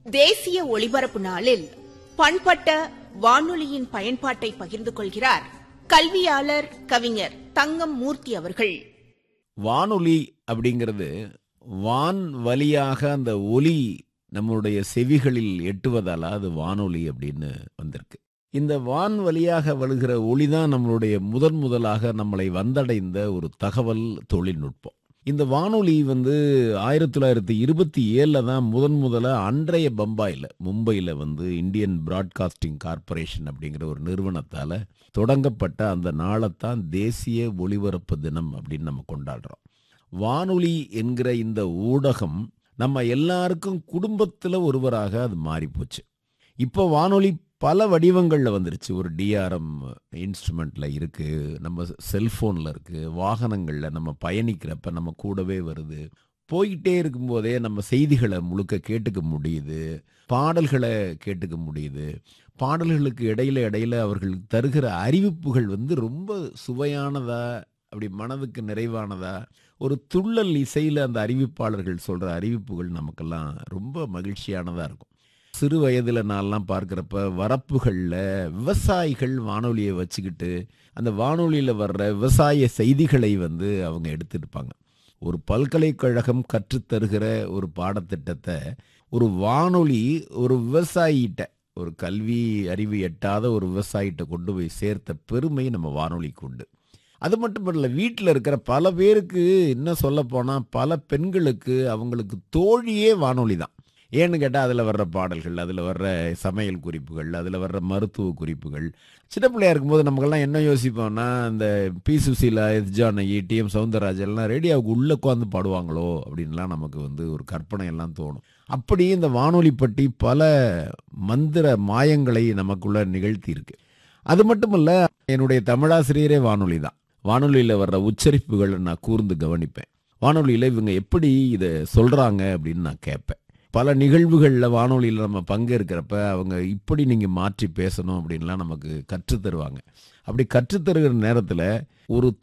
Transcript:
தேசிய ஒளிபரப்பு நாளில் பண்பட்ட வானொலியின் பயன்பாட்டை பகிர்ந்து கொள்கிறார் கல்வியாளர் கவிஞர் தங்கம் மூர்த்தி அவர்கள் வானொலி அப்படிங்கிறது வான் வழியாக அந்த ஒலி நம்மளுடைய செவிகளில் எட்டுவதால அது வானொலி அப்படின்னு வந்திருக்கு இந்த வான் வழியாக வருகிற ஒளி தான் நம்மளுடைய முதன் முதலாக நம்மளை வந்தடைந்த ஒரு தகவல் தொழில்நுட்பம் இந்த வானொலி வந்து ஆயிரத்தி தொள்ளாயிரத்தி இருபத்தி ஏழில் தான் முதன் முதல்ல அன்றைய பம்பாயில் மும்பையில் வந்து இந்தியன் பிராட்காஸ்டிங் கார்ப்பரேஷன் அப்படிங்கிற ஒரு நிறுவனத்தால் தொடங்கப்பட்ட அந்த நாளைத்தான் தேசிய ஒளிபரப்பு தினம் அப்படின்னு நம்ம கொண்டாடுறோம் வானொலி என்கிற இந்த ஊடகம் நம்ம எல்லாருக்கும் குடும்பத்தில் ஒருவராக அது மாறிப்போச்சு இப்போ வானொலி பல வடிவங்களில் வந்துருச்சு ஒரு டிஆர்எம் இன்ஸ்ட்ருமெண்ட்டில் இருக்குது நம்ம செல்ஃபோனில் இருக்குது வாகனங்களில் நம்ம பயணிக்கிறப்ப நம்ம கூடவே வருது போயிட்டே இருக்கும்போதே நம்ம செய்திகளை முழுக்க கேட்டுக்க முடியுது பாடல்களை கேட்டுக்க முடியுது பாடல்களுக்கு இடையில இடையில அவர்கள் தருகிற அறிவிப்புகள் வந்து ரொம்ப சுவையானதா அப்படி மனதுக்கு நிறைவானதா ஒரு துள்ளல் இசையில் அந்த அறிவிப்பாளர்கள் சொல்கிற அறிவிப்புகள் நமக்கெல்லாம் ரொம்ப மகிழ்ச்சியானதாக இருக்கும் சிறு வயதில் நான்லாம் பார்க்குறப்ப வரப்புகளில் விவசாயிகள் வானொலியை வச்சுக்கிட்டு அந்த வானொலியில் வர்ற விவசாய செய்திகளை வந்து அவங்க எடுத்துருப்பாங்க ஒரு பல்கலைக்கழகம் கற்றுத்தருகிற ஒரு பாடத்திட்டத்தை ஒரு வானொலி ஒரு விவசாயிகிட்ட ஒரு கல்வி அறிவு எட்டாத ஒரு விவசாயிகிட்ட கொண்டு போய் சேர்த்த பெருமை நம்ம வானொலிக்கு உண்டு அது மட்டும் இல்லை வீட்டில் இருக்கிற பல பேருக்கு இன்னும் சொல்ல போனால் பல பெண்களுக்கு அவங்களுக்கு தோழியே வானொலி தான் ஏன்னு கேட்டால் அதில் வர்ற பாடல்கள் அதில் வர்ற சமையல் குறிப்புகள் அதில் வர்ற மருத்துவ குறிப்புகள் சின்ன பிள்ளையா இருக்கும்போது நமக்கெல்லாம் என்ன யோசிப்போம்னா இந்த P Susheela S Janaki TM சவுந்தரராஜன்லாம் ரேடியோவுக்கு உள்ளே உட்காந்து பாடுவாங்களோ அப்படின்லாம் நமக்கு வந்து ஒரு கற்பனை எல்லாம் தோணும் அப்படி இந்த வானொலி பற்றி பல மந்திர மாயங்களை நமக்குள்ள நிகழ்த்தி இருக்கு அது மட்டும் இல்லை என்னுடைய தமிழாசிரியரே வானொலி தான் வானொலியில் வர்ற உச்சரிப்புகளை நான் கூர்ந்து கவனிப்பேன் வானொலியில் இவங்க எப்படி இதை சொல்கிறாங்க அப்படின்னு நான் கேட்பேன் பல நிகழ்வுகளில் வானொலியில் நம்ம பங்கேற்கிறப்ப அவங்க இப்படி நீங்கள் மாற்றி பேசணும் அப்படின்லாம் நமக்கு கற்றுத்தருவாங்க அப்படி கற்றுத்தருகிற நேரத்தில் ஒரு